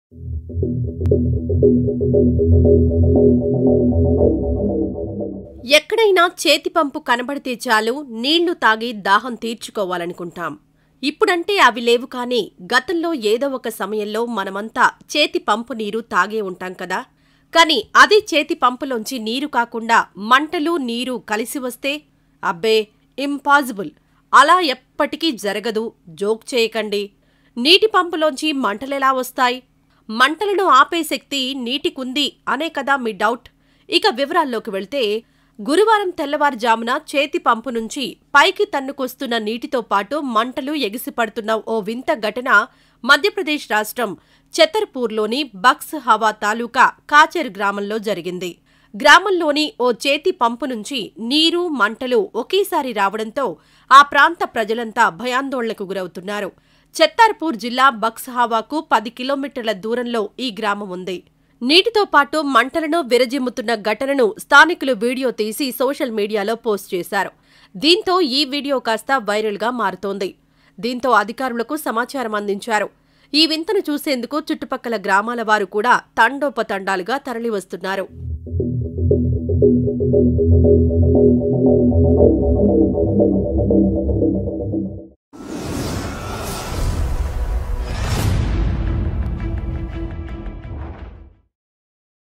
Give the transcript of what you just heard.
ఎక్కడైనా చేతి పంపు కనబడితే చాలు నీళ్లు తాగి దాహం తీర్చుకోవాలనుకుంటాం ఇప్పుడంటే అవి లేవు కానీ గతంలో ఏదో ఒక సమయంలో మనమంతా చేతి పంపు నీరు తాగే ఉంటాం కదా కానీ అదే చేతి పంపులోంచి నీరు కాకుండా మంటలు నీరు కలిసి వస్తే అబ్బే ఇంపాసిబుల్ అలా ఎప్పటికీ జరగదు జోక్ చేయకండి నీటి పంపులోంచి మంటలెలా వస్తాయి మంటలను ఆపే శక్తి నీటికుంది అనే కదా మీ డౌట్ ఇక వివరాల్లోకి వెళ్తే గురువారం తెల్లవారుజామున చేతి పంపు నుంచి పైకి తన్నుకొస్తున్న నీటితో పాటు మంటలు ఎగిసిపడుతున్న ఓ వింత ఘటన మధ్యప్రదేశ్ రాష్ట్రం ఛతర్పూర్లోని బక్స్ హవా తాలూకా కాచెర్ గ్రామంలో జరిగింది గ్రామంలోని ఓ చేతి పంపు నుంచి నీరు మంటలు ఒకేసారి రావడంతో ఆ ప్రాంత ప్రజలంతా భయాందోళనకు గురవుతున్నారు ఛత్తర్పూర్ జిల్లా బక్స్హావాకు పది కిలోమీటర్ల దూరంలో ఈ గ్రామం ఉంది నీటితో పాటు మంటలను విరజిమ్ముతున్న ఘటనను స్థానికులు వీడియో తీసి సోషల్ మీడియాలో పోస్ట్ చేశారు దీంతో ఈ వీడియో కాస్త వైరల్గా మారుతోంది దీంతో అధికారులకు సమాచారం అందించారు ఈ వింతను చూసేందుకు చుట్టుపక్కల గ్రామాల వారు కూడా తండోపతండాలుగా తరలివస్తున్నారు